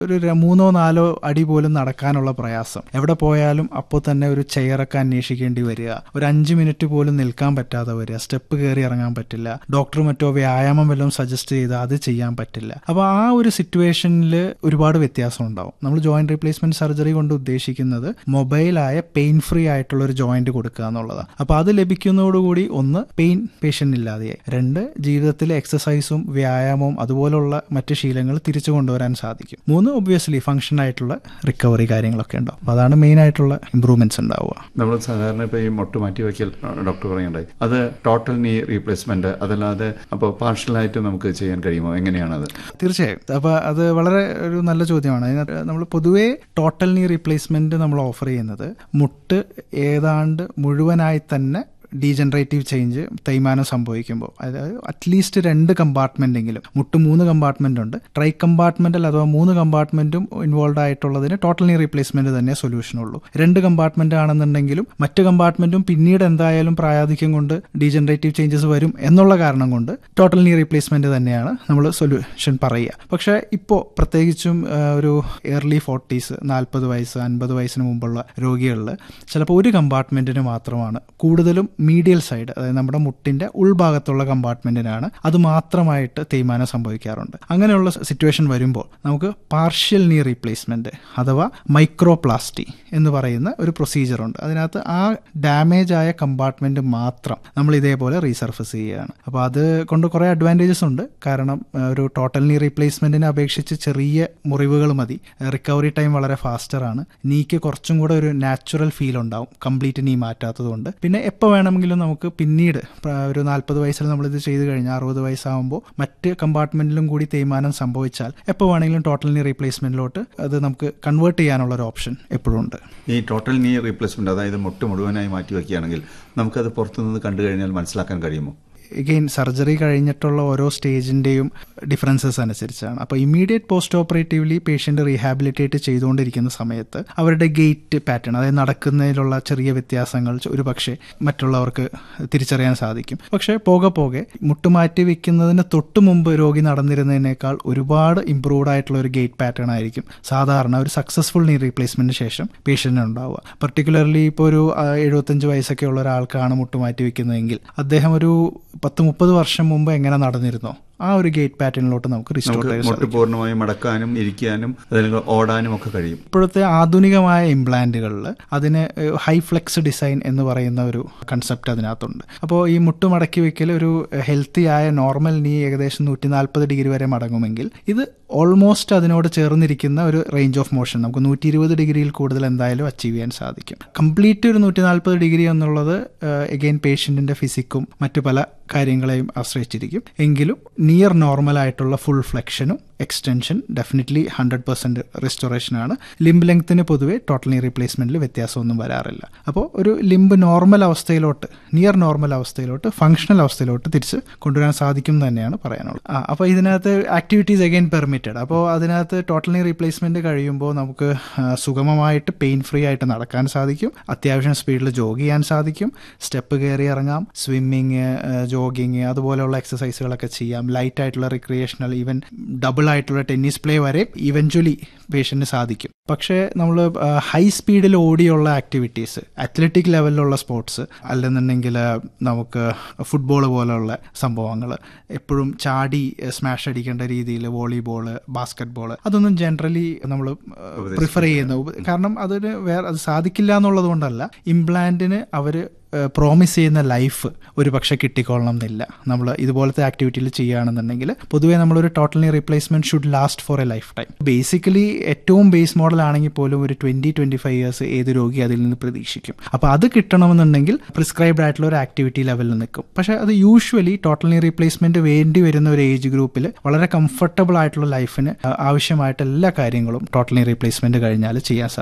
ഒരു ര- മൂന്നോ നാലോ അടി പോലും നടക്കാനുള്ള പ്രയാസം എവിടെ പോയാലും അപ്പോൾ തന്നെ ഒരു ചെയറൊക്കെ അന്വേഷിക്കേണ്ടി വരിക ഒരു അഞ്ച് മിനിറ്റ് പോലും നിൽക്കാൻ പറ്റാതെ വരിക സ്റ്റെപ്പ് കയറി ഇറങ്ങാൻ പറ്റില്ല ഡോക്ടർ മറ്റോ വ്യായാമം വല്ലതും സജസ്റ്റ് ചെയ്ത് അത് ചെയ്യാൻ പറ്റില്ല അപ്പോൾ ആ ഒരു സിറ്റുവേഷനിൽ ഒരുപാട് വ്യത്യാസം ഉണ്ടാവും നമ്മൾ ജോയിന്റ് റീപ്ലേസ്മെന്റ് സർജറി കൊണ്ട് ഉദ്ദേശിക്കുന്നത് മൊബൈലായ പെയിൻ ഫ്രീ ആയിട്ടുള്ള ഒരു ജോയിന്റ് കൊടുക്കുക എന്നുള്ളതാണ് അപ്പോൾ അത് ലഭിക്കുന്നതോടുകൂടി ഒന്ന് പെയിൻ പേഷ്യൻ്റ് ഇല്ലാതെയായി രണ്ട് ജീവിതത്തിലെ എക്സസൈസും വ്യായാമവും അതുപോലുള്ള മറ്റ് ശീലങ്ങൾ തിരിച്ചു കൊണ്ടുവരാൻ സാധിക്കും മൂന്ന് ഒബ്വിയസ്ലി ഫങ്ഷൻ ആയിട്ടുള്ള റിക്കവറി കാര്യങ്ങളൊക്കെ ഉണ്ടാവും അപ്പോൾ അതാണ് മെയിൻ ആയിട്ടുള്ള ഇമ്പ്രൂവ്മെന്റ്സ് ഉണ്ടാവുക നമ്മൾ സാധാരണ ഇപ്പോൾ ഈ മുട്ട് മാറ്റി വയ്ക്കൽ ഡോക്ടർ പറയുണ്ടായി അത് ടോട്ടൽ നീ റീപ്ലേസ്മെന്റ് അതല്ലാതെ അപ്പോൾ പാർഷ്യലായിട്ട് നമുക്ക് ചെയ്യാൻ കഴിയുമോ എങ്ങനെയാണത് തീർച്ചയായും അപ്പോൾ അത് വളരെ ഒരു നല്ല ചോദ്യമാണ് അതിനകത്ത് നമ്മൾ പൊതുവേ ടോട്ടൽ നീ റീപ്ലേസ്മെന്റ് നമ്മൾ ഓഫർ ചെയ്യുന്നത് മുട്ട് ഏതാണ്ട് മുഴുവനായി തന്നെ ഡീജനറേറ്റീവ് ചേഞ്ച് തേയ്മാനം സംഭവിക്കുമ്പോൾ അതായത് അറ്റ്ലീസ്റ്റ് രണ്ട് കമ്പാർട്ട്മെന്റ് എങ്കിലും മുട്ട് മൂന്ന് കമ്പാർട്ട്മെന്റ് ഉണ്ട് ട്രൈ കമ്പാർട്ട്മെന്റിൽ അഥവാ മൂന്ന് കമ്പാർട്ട്മെന്റും ഇൻവോൾവ് ആയിട്ടുള്ളതിന് ടോട്ടൽ നീ റീപ്ലേസ്മെന്റ് തന്നെ സൊല്യൂഷൻ ഉള്ളൂ രണ്ട് കമ്പാർട്ട്മെന്റ് ആണെന്നുണ്ടെങ്കിലും മറ്റ് കമ്പാർട്ട്മെന്റും പിന്നീട് എന്തായാലും പ്രായാധിക്യം കൊണ്ട് ഡീജനറേറ്റീവ് ചേഞ്ചസ് വരും എന്നുള്ള കാരണം കൊണ്ട് ടോട്ടൽ നീ റീപ്ലേസ്മെന്റ് തന്നെയാണ് നമ്മൾ സൊല്യൂഷൻ പറയുക പക്ഷേ ഇപ്പോൾ പ്രത്യേകിച്ചും ആ, ഒരു എയർലി ഫോർട്ടീസ് നാൽപ്പത് വയസ്സ് അൻപത് വയസ്സിന് മുമ്പുള്ള രോഗികളിൽ ചിലപ്പോൾ ഒരു കമ്പാർട്ട്മെന്റിന് മാത്രമാണ് കൂടുതലും മീഡിയൽ സൈഡ് അതായത് നമ്മുടെ മുട്ടിന്റെ ഉൾഭാഗത്തുള്ള കമ്പാർട്ട്മെന്റിനാണ് അത് മാത്രമായിട്ട് തേയ്മാനം സംഭവിക്കാറുണ്ട് അങ്ങനെയുള്ള സിറ്റുവേഷൻ വരുമ്പോൾ നമുക്ക് പാർഷ്യൽ നീ റീപ്ലേസ്മെന്റ് അഥവാ മൈക്രോപ്ലാസ്റ്റി എന്ന് പറയുന്ന ഒരു പ്രൊസീജിയർ ഉണ്ട് അതിനകത്ത് ആ ഡാമേജ് ആയ കമ്പാർട്ട്മെന്റ് മാത്രം നമ്മൾ ഇതേപോലെ റീസർഫസ് ചെയ്യുകയാണ് അപ്പോൾ അത് കൊണ്ട് കുറേ അഡ്വാൻറ്റേജസ് ഉണ്ട് കാരണം ആ, ഒരു ടോട്ടൽ നീ റീപ്ലേസ്മെന്റിനെ അപേക്ഷിച്ച് ചെറിയ മുറിവുകൾ മതി റിക്കവറി ടൈം വളരെ ഫാസ്റ്റർ ആണ് നീക്ക് കുറച്ചും കൂടെ ഒരു നാച്ചുറൽ ഫീൽ ഉണ്ടാവും കംപ്ലീറ്റ് നീ മാറ്റാത്തത് കൊണ്ട് പിന്നെ എപ്പോൾ വേണമെങ്കിലും നമുക്ക് പിന്നീട് പ്ര- ഒരു നാൽപ്പത് വയസ്സിൽ നമ്മളിത് ചെയ്ത് കഴിഞ്ഞാൽ അറുപത് വയസ്സാകുമ്പോൾ മറ്റ് കമ്പാർട്ട്മെന്റിലും കൂടി തേയ്മാനം സംഭവിച്ചാൽ എപ്പോൾ വേണമെങ്കിലും ടോട്ടൽ നീ റീപ്ലേസ്മെന്റിലോട്ട് അത് നമുക്ക് കൺവേർട്ട് ചെയ്യാനുള്ള ഒരു ഓപ്ഷൻ എപ്പോഴും ഉണ്ട് ഈ ടോട്ടൽ നീ റീപ്ലേസ്മെന്റ് അതായത് മുട്ട് മുഴുവനായി മാറ്റി വയ്ക്കുകയാണെങ്കിൽ നമുക്കത് പുറത്തുനിന്ന് കണ്ടു കഴിഞ്ഞാൽ മനസ്സിലാക്കാൻ കഴിയുമോ എഗെയിൻ സർജറി കഴിഞ്ഞിട്ടുള്ള ഓരോ സ്റ്റേജിൻ്റെയും ഡിഫറൻസസ് അനുസരിച്ചാണ് അപ്പോൾ immediate post operatively patient rehabilitate ചെയ്തുകൊണ്ടിരിക്കുന്ന സമയത്ത് അവരുടെ ഗേറ്റ് പാറ്റേൺ അതായത് നടക്കുന്നതിലുള്ള ചെറിയ വ്യത്യാസങ്ങൾ ച- ഒരു പക്ഷേ മറ്റുള്ളവർക്ക് തിരിച്ചറിയാൻ സാധിക്കും പക്ഷേ പോകെ പോകെ മുട്ടുമാറ്റി വെക്കുന്നതിന് തൊട്ട് മുമ്പ് രോഗി നടന്നിരുന്നതിനേക്കാൾ ഒരുപാട് ഇമ്പ്രൂവ്ഡ് ആയിട്ടുള്ള ഒരു ഗേറ്റ് പാറ്റേൺ ആയിരിക്കും സാധാരണ ഒരു സക്സസ്ഫുൾ നീ റീപ്ലേസ്മെന്റിന് ശേഷം പേഷ്യന്റിന് ഉണ്ടാവുക പർട്ടിക്കുലർലി ഇപ്പോൾ ഒരു ആ, എഴുപത്തഞ്ച് വയസ്സൊക്കെ ഉള്ള ഒരാൾക്കാണ് മുട്ടുമാറ്റി വെക്കുന്നതെങ്കിൽ അദ്ദേഹം ഒരു പത്ത് മുപ്പത് വർഷം മുമ്പ് എങ്ങനെ നടന്നിരുന്നോ ആ ഒരു ഗേറ്റ് പാറ്റേണിലോട്ട് നമുക്ക് റിസ്റ്റോർ നമുക്ക് ചെയ്യാൻ മുട്ട് സാധിക്കും പൂർണ്ണമായും മടക്കാനും ഇരിക്കാനും അല്ലെങ്കിൽ ഓടാനും ഒക്കെ കഴിയും ഇപ്പോഴത്തെ ആധുനികമായ ഇംപ്ലാന്റുകളിൽ അതിന് ഹൈ ഫ്ലെക്സ് ഡിസൈൻ എന്ന് പറയുന്ന ഒരു കൺസെപ്റ്റ് അതിനകത്തുണ്ട് അപ്പോൾ ഈ മുട്ട് മടക്കി വെക്കൽ ഒരു ഹെൽത്തി ആയ നോർമൽ നീ ഏകദേശം നൂറ്റി നാൽപ്പത് ഡിഗ്രി വരെ മടങ്ങുമെങ്കിൽ ഇത് ഓൾമോസ്റ്റ് അതിനോട് ചേർന്നിരിക്കുന്ന ഒരു റേഞ്ച് ഓഫ് മോഷൻ നമുക്ക് നൂറ്റി ഇരുപത് ഡിഗ്രിയിൽ കൂടുതൽ എന്തായാലും അച്ചീവ് ചെയ്യാൻ സാധിക്കും കംപ്ലീറ്റ് ഒരു നൂറ്റി നാൽപ്പത് ഡിഗ്രി എന്നുള്ളത് എഗെയിൻ പേഷ്യൻറ്റിൻ്റെ ഫിസിക്കും മറ്റു പല കാര്യങ്ങളെയും ആശ്രയിച്ചിരിക്കും എങ്കിലും നിയർ നോർമൽ ആയിട്ടുള്ള ഫുൾ ഫ്ലെക്ഷനും extension definitely hundred percent restoration ആണ് ലിംബ് ലെങ്ത്തിന് പൊതുവെ ടോട്ടൽ നീ റീപ്ലേസ്മെൻറ്റിൽ വ്യത്യാസമൊന്നും വരാറില്ല അപ്പോൾ ഒരു ലിംബ് നോർമൽ അവസ്ഥയിലോട്ട് നിയർ നോർമൽ അവസ്ഥയിലോട്ട് ഫങ്ഷണൽ അവസ്ഥയിലോട്ട് തിരിച്ച് കൊണ്ടുവരാൻ സാധിക്കും എന്ന് തന്നെയാണ് പറയാനുള്ളത് ആ അപ്പോൾ ഇതിനകത്ത് ആക്ടിവിറ്റീസ് അഗൈൻ പെർമിറ്റഡ് അപ്പോൾ അതിനകത്ത് ടോട്ടൽ നീ റീപ്ലേസ്മെൻറ്റ് കഴിയുമ്പോൾ നമുക്ക് ആ, സുഗമമായിട്ട് പെയിൻ ഫ്രീ ആയിട്ട് നടക്കാൻ സാധിക്കും അത്യാവശ്യം സ്പീഡിൽ ജോഗ് ചെയ്യാൻ സാധിക്കും സ്റ്റെപ്പ് കയറി ഇറങ്ങാം സ്വിമ്മിങ് ജോഗിങ് അതുപോലെയുള്ള എക്സസൈസുകളൊക്കെ ചെയ്യാം ലൈറ്റ് ആയിട്ടുള്ള റിക്രിയേഷണൽ ഈവൻ ഡബിൾ ആയിട്ടുള്ള ടെന്നീസ് പ്ലേ വരെ ഇവൻച്വലി പേഷ്യന്റിന് സാധിക്കും പക്ഷേ നമ്മൾ ഹൈ സ്പീഡിൽ ഓടിയുള്ള ആക്ടിവിറ്റീസ് അത്ലറ്റിക് ലെവലിലുള്ള സ്പോർട്സ് അല്ലെന്നുണ്ടെങ്കിൽ നമുക്ക് ഫുട്ബോൾ പോലെയുള്ള സംഭവങ്ങൾ എപ്പോഴും ചാടി സ്മാഷ് അടിക്കേണ്ട രീതിയിൽ വോളിബോൾ ബാസ്കറ്റ് ബോൾ അതൊന്നും ജനറലി നമ്മൾ പ്രിഫർ ചെയ്യുന്നു കാരണം അതിന് വേറെ അത് സാധിക്കില്ല എന്നുള്ളത് കൊണ്ടല്ല ഇംപ്ലാന്റിന് അവർ പ്രോമിസ് ചെയ്യുന്ന ലൈഫ് ഒരു പക്ഷേ കിട്ടിക്കൊള്ളണം എന്നില്ല നമ്മൾ ഇതുപോലത്തെ ആക്ടിവിറ്റിയിൽ ചെയ്യുകയാണെന്നുണ്ടെങ്കിൽ പൊതുവേ നമ്മളൊരു totally replacement should last for a lifetime basically ഏറ്റവും ബേസ് മോഡൽ ആണെങ്കിൽ പോലും ഒരു ട്വന്റി ട്വന്റി ഫൈവ് ഇയേഴ്സ് ഏത് രോഗി അതിൽ നിന്ന് പ്രതീക്ഷിക്കും അപ്പോൾ അത് കിട്ടണമെന്നുണ്ടെങ്കിൽ പ്രിസ്ക്രൈബ്ഡ് ആയിട്ടുള്ള ഒരു ആക്ടിവിറ്റി ലെവലിൽ നിൽക്കും പക്ഷേ അത് യൂഷ്വലി ടോട്ടലി റീപ്ലേസ്മെന്റ് വേണ്ടി വരുന്ന ഒരു ഏജ് ഗ്രൂപ്പിൽ വളരെ കംഫർട്ടബിൾ ആയിട്ടുള്ള ലൈഫിന് ആവശ്യമായിട്ട് എല്ലാ കാര്യങ്ങളും ടോട്ടലി റീപ്ലേസ്മെന്റ് കഴിഞ്ഞാൽ ചെയ്യാൻ സാധിക്കും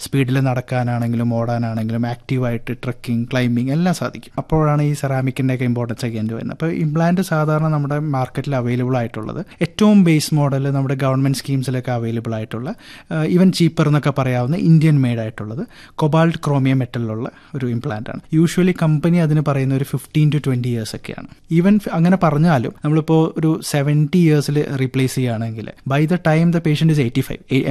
സ്പീഡിൽ നടക്കാനാണെങ്കിലും ഓടാനാണെങ്കിലും ആക്റ്റീവായിട്ട് ട്രക്കിംഗ് ക്ലൈംബിംഗ് എല്ലാം സാധിക്കും അപ്പോഴാണ് ഈ സെറാമിക്കിൻ്റെ ഒക്കെ ഇമ്പോർട്ടൻസ് ഒക്കെ എൻ്റെ വരുന്നത് അപ്പോൾ ഇംപ്ലാന്റ് സാധാരണ നമ്മുടെ മാർക്കറ്റിൽ അവൈലബിൾ ആയിട്ടുള്ളത് ഏറ്റവും ബേസ് മോഡൽ നമ്മുടെ ഗവൺമെൻറ് സ്കീംസിലൊക്കെ അവൈലബിൾ ആയിട്ടുള്ള ഈവൻ ചീപ്പർ എന്നൊക്കെ പറയാവുന്ന ഇന്ത്യൻ മെയ്ഡ് ആയിട്ടുള്ളത് കൊബാൾട്ട് ക്രോമിയം മെറ്റലിലുള്ള ഒരു ഇംപ്ലാന്റ് ആണ് യൂഷ്വലി കമ്പനി അതിന് പറയുന്ന ഒരു ഫിഫ്റ്റീൻ ടു ട്വൻറ്റി ഇയേഴ്സ് ഒക്കെയാണ് ഈവൻ അങ്ങനെ പറഞ്ഞാലും നമ്മളിപ്പോൾ ഒരു സെവൻറ്റി ഇയേഴ്സിൽ റീപ്ലേസ് ചെയ്യുകയാണെങ്കിൽ by the time the patient is eighty five